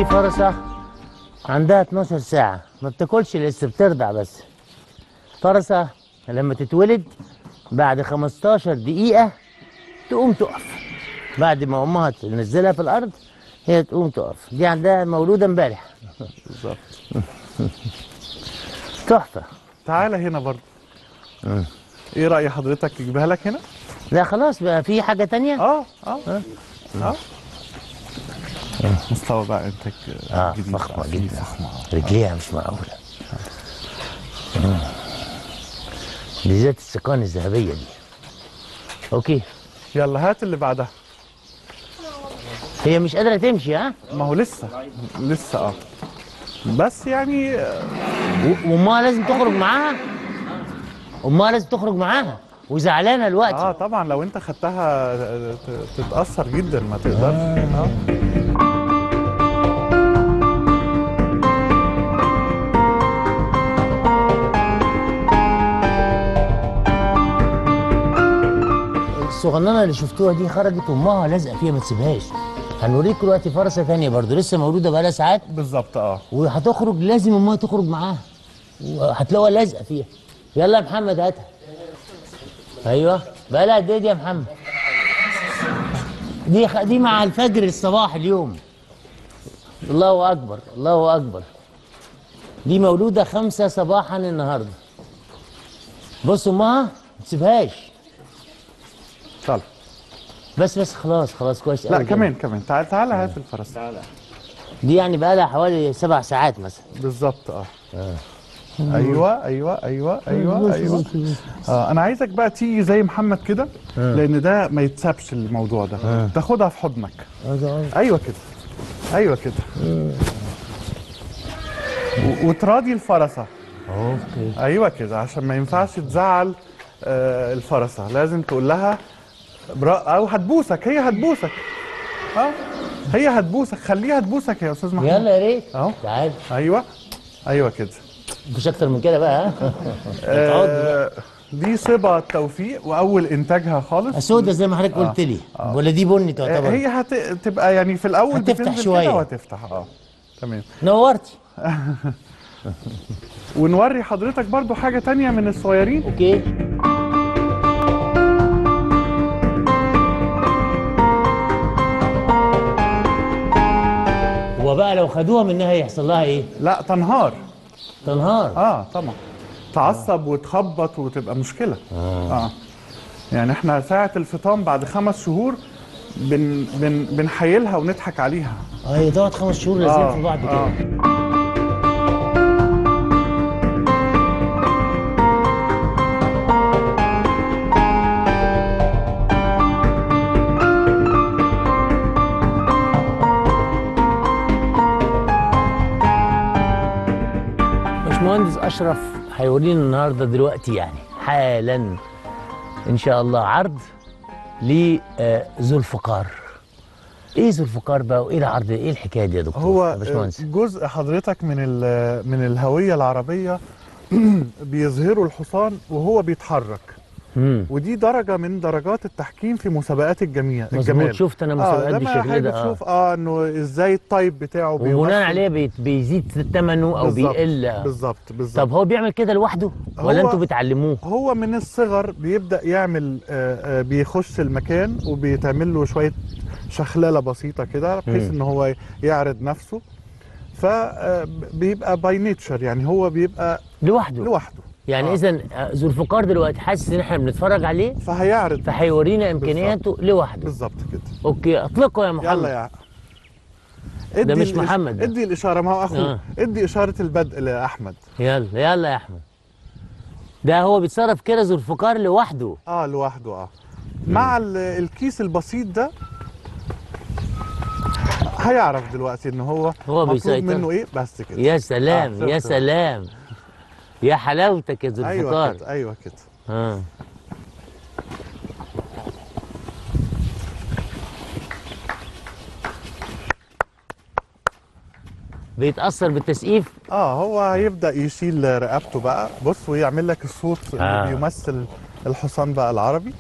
دي فرسة عندها 12 ساعة ما بتاكلش لسه بترضع بس فرسة لما تتولد بعد 15 دقيقة تقوم تقف بعد ما أمها تنزلها في الأرض هي تقوم تقف دي عندها مولودة امبارح بالظبط تحفة تعالى هنا برضه ايه رأي حضرتك اجيبها لك هنا؟ لا خلاص بقى في حاجة تانية اه اه اه مستوى بقى انتاج اه جديد فخمة بقى، فيه جدا فخمة رجليها مش معقولة مم. بالذات السكان الذهبية دي اوكي يلا هات اللي بعدها هي مش قادرة تمشي ها ما هو لسه لسه اه بس يعني آه، و- وامها لازم تخرج معاها امها لازم تخرج معاها وزعلانة الوقت اه طبعا لو انت خدتها آه، ت- تتأثر جدا ما تقدرش اه الصغننة اللي شفتوها دي خرجت امها لازقة فيها ما تسيبهاش هنوريك دلوقتي فرسة تانية برضو لسه مولودة بقالها ساعات بالظبط اه وهتخرج لازم امها تخرج معاها وهتلاقوها لازقه فيها يلا يا محمد هاتها ايوه بقى لها قد ايه دي يا محمد دي خ... دي مع الفجر الصباح اليوم الله اكبر الله اكبر دي مولوده خمسة صباحا النهارده بص امها ما تسيبهاش طلع بس بس خلاص خلاص كويس لا أوي كده. كمان كمان تعال تعال هات الفرس دي يعني بقى لها حوالي سبع ساعات مثلا بالظبط اه ايوه ايوه ايوه ايوه ايوه آه انا عايزك بقى تيجي زي محمد كده لان ده ما يتسابش الموضوع ده تاخدها في حضنك ايوه كده ايوه كده و- وتراضي الفرسه اوكي ايوه كده عشان ما ينفعش تزعل آه الفرسه لازم تقول لها برا او هتبوسك هي هتبوسك اه هي هتبوسك خليها تبوسك يا استاذ محمود يلا يا ريت اهو تعال ايوه ايوه كده مش اكتر من كده بقى ها آه دي صبا توفيق واول انتاجها خالص سودة زي ما حضرتك قلت لي ولا دي بني آه تعتبر هي هتبقى يعني في الاول هتفتح بتنزل شوية. كده وهتفتح اه تمام نورتي ونوري حضرتك برضو حاجه تانية من الصغيرين اوكي وبقى لو خدوها منها هيحصل لها ايه؟ لا تنهار تنهار اه طبعا تعصب وتخبط وتبقى مشكله اه, آه. يعني احنا ساعه الفطام بعد خمس شهور بن بن بنحيلها ونضحك عليها اه هي تقعد خمس شهور لازم في بعض كده آه. باشمهندس اشرف هيورينا النهارده دلوقتي يعني حالا ان شاء الله عرض لذو الفقار ايه ذو الفقار بقى وايه العرض ايه الحكايه دي يا دكتور هو يا باشمهندس جزء حضرتك من ال- من الهويه العربيه بيظهروا الحصان وهو بيتحرك امم ودي درجه من درجات التحكيم في مسابقات الجميع مظبوط الجمال شفت انا اه مسابقات لما بالشكل حضرتك ده اه بتشوف اه انه ازاي الطيب بتاعه وبناء بيمثل- عليه بي- بيزيد ثمنه او بالظبط، بيقل آه. بالظبط بالظبط طب هو بيعمل كده لوحده ولا هو- انتوا بتعلموه هو من الصغر بيبدا يعمل آه، آه، بيخش المكان وبيتعمل له شويه شخلله بسيطه كده بحيث مم. ان هو يعرض نفسه فبيبقى باي نيتشر يعني هو بيبقى لوحده لوحده يعني آه. اذا ذو الفقار دلوقتي حاسس ان احنا بنتفرج عليه فهيعرض فهيورينا امكانياته لوحده بالظبط كده اوكي اطلقه يا محمد يلا يا ادي مش الإش- محمد ده. ادي الاشاره ما هو اخوه آه. ادي اشاره البدء لاحمد يلا يلا يا احمد ده هو بيتصرف كده ذو الفقار لوحده اه لوحده اه مع ال- الكيس البسيط ده هيعرف دلوقتي ان هو هو مطلوب بيسيطر. منه ايه بس كده يا سلام آه، يا شفت. سلام يا حلاوتك يا ذو ايوه الفقار كده ايوه كده اه بيتأثر بالتسقيف اه هو هيبدا يشيل رقبته بقى بص ويعمل لك الصوت اللي آه. بيمثل الحصان بقى العربي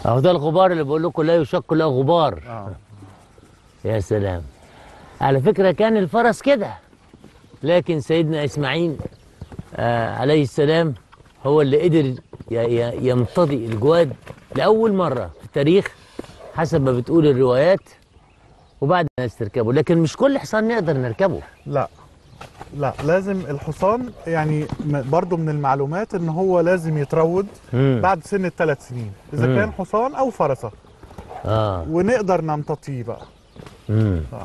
اهو ده الغبار اللي بقول لكم لا يشك له غبار اه يا سلام على فكرة كان الفرس كده لكن سيدنا إسماعيل آه عليه السلام هو اللي قدر ي- ي- يمتضي الجواد لأول مرة في التاريخ حسب ما بتقول الروايات وبعد الناس تركبه لكن مش كل حصان نقدر نركبه لا لا لازم الحصان يعني م- برضو من المعلومات ان هو لازم يتروض مم. بعد سن الثلاث سنين اذا مم. كان حصان او فرسه اه ونقدر نمتطيه بقى مم. آه.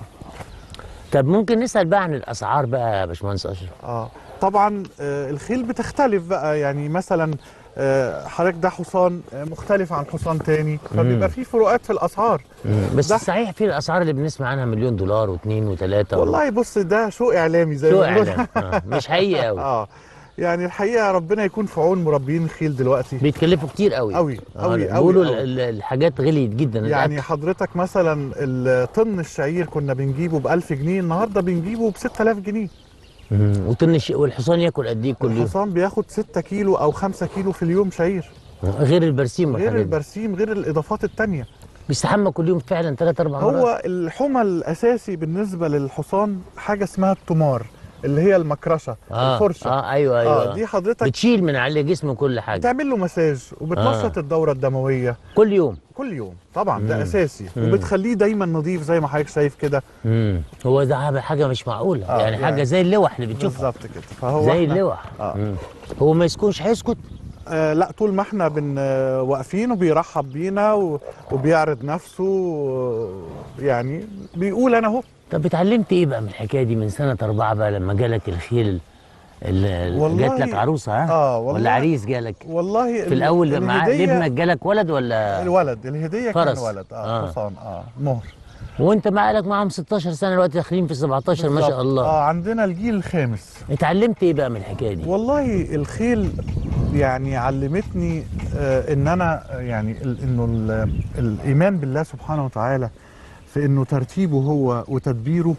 طب ممكن نسأل بقى عن الأسعار بقى يا باشمهندس أشرف اه طبعا آه الخيل بتختلف بقى يعني مثلا آه حضرتك ده حصان آه، مختلف عن حصان تاني فبيبقى في فروقات في الاسعار مم. بس ده- صحيح في الأسعار اللي بنسمع عنها مليون دولار واثنين وثلاثة والله بص ده شو اعلامي زي شو ما بنقول. إعلام آه. مش حقيقي قوي اه يعني الحقيقه ربنا يكون في عون مربيين الخيل دلوقتي بيتكلفوا كتير قوي قوي آه، قوي بيقولوا قوي, ال- ال- الحاجات غليت جدا يعني الأكل. حضرتك مثلا ال- طن الشعير كنا بنجيبه ب 1000 جنيه النهارده بنجيبه ب 6000 جنيه مم. وطن الش... والحصان ياكل قد ايه كل يوم الحصان بياخد 6 كيلو او 5 كيلو في اليوم شعير غير البرسيم غير والحاجات دي. البرسيم غير الاضافات التانية بيستحمى كل يوم فعلا ثلاث اربع مرات هو الحمى الاساسي بالنسبه للحصان حاجه اسمها التمار اللي هي المكرشه آه. الفرشه اه ايوه ايوه اه دي حضرتك بتشيل من على جسمه كل حاجه بتعمل له مساج وبتنشط آه. الدوره الدمويه كل يوم كل يوم طبعا ده مم. اساسي مم. وبتخليه دايما نظيف زي ما حضرتك شايف كده مم. هو ده حاجه مش معقوله آه، يعني حاجه يعني زي اللوح اللي بتشوفها بالظبط كده فهو زي إحنا- اللوح آه. مم. هو ما يسكنش هيسكت آه لا طول ما احنا بن آه، واقفين وبيرحب بينا و- وبيعرض نفسه و- يعني بيقول انا اهو طب اتعلمت ايه بقى من الحكايه دي من سنه اربعه بقى لما جالك الخيل اللي والله- جات لك عروسه ها اه والله ولا عريس جالك والله في الاول معاه ابنك جالك ولد ولا الولد الهديه فرس. كان ولد اه, آه. حصان اه مهر وانت معاك معاهم 16 سنه دلوقتي داخلين في 17 ما شاء بالظبط. الله اه عندنا الجيل الخامس اتعلمت ايه بقى من الحكايه دي والله الخيل يعني علمتني آه ان انا آه، يعني ال- انه ال- الايمان بالله سبحانه وتعالى في انه ترتيبه هو وتدبيره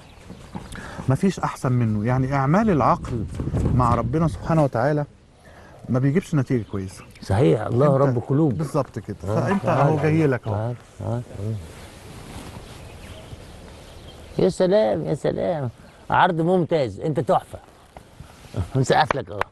مفيش احسن منه يعني اعمال العقل مع ربنا سبحانه وتعالى ما بيجيبش نتيجه كويسه صحيح الله أنت- رب قلوب بالظبط كده آه، فانت تعال. اهو جاي لك اهو تعال، تعال. يا سلام يا سلام عرض ممتاز انت تحفه مسقف لك اه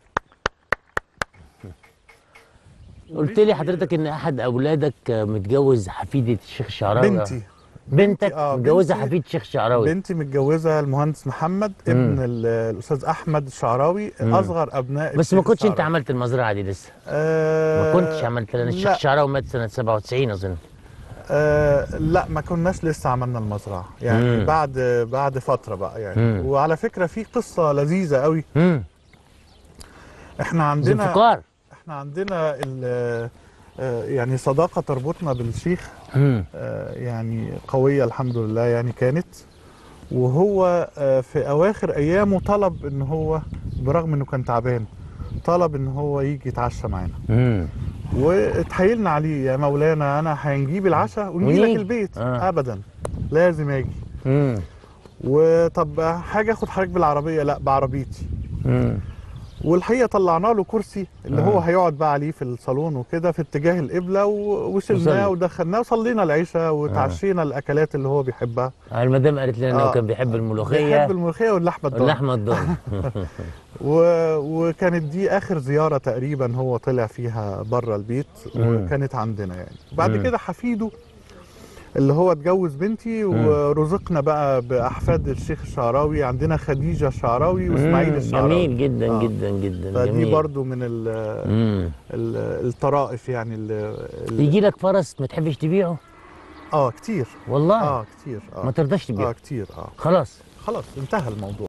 قلت لي حضرتك ان احد اولادك متجوز حفيده الشيخ الشعراوي بنتي بنتك آه، متجوزه بنتي- حفيده الشيخ الشعراوي بنتي متجوزه المهندس محمد ابن ال- الاستاذ احمد الشعراوي اصغر ابناء بس ما الشيخ كنتش انت الشعراوي. عملت المزرعه دي لسه آه ما كنتش عملت لان الشيخ لا الشعراوي مات سنه 97 اظن آه لا ما كناش لسه عملنا المزرعه يعني مم. بعد بعد فتره بقى يعني مم. وعلى فكره في قصه لذيذه قوي امم احنا عندنا ذوالفقار احنا عندنا ال- آه، يعني صداقه تربطنا بالشيخ امم آه، يعني قويه الحمد لله يعني كانت وهو آه، في اواخر ايامه طلب ان هو برغم انه كان تعبان طلب ان هو يجي يتعشى معانا امم واتحايلنا عليه يا مولانا انا هنجيب العشاء ونجي لك ونيجي. البيت آه. ابدا لازم اجي امم وطب حاجه اخد حضرتك بالعربيه لا بعربيتي امم والحقيقه طلعنا له كرسي اللي آه. هو هيقعد بقى عليه في الصالون وكده في اتجاه القبله و- وصلي. وشلناه ودخلناه وصلينا العشاء وتعشينا الاكلات اللي هو بيحبها المدام قالت لنا انه آه. كان بيحب الملوخيه بيحب الملوخيه واللحمه الضاني واللحمه الضاني و... وكانت دي اخر زياره تقريبا هو طلع فيها بره البيت مم. وكانت عندنا يعني بعد مم. كده حفيده اللي هو اتجوز بنتي ورزقنا بقى باحفاد الشيخ الشعراوي عندنا خديجه الشعراوي واسماعيل مم، الشعراوي جميل جدا آه. جدا جدا فدي جميل برضو من ال مم. ال الطرائف يعني ال يجي لك فرس ما تحبش تبيعه اه كتير والله اه كتير ما اه ترضاش اه تبيعه كتير اه خلاص خلاص انتهى الموضوع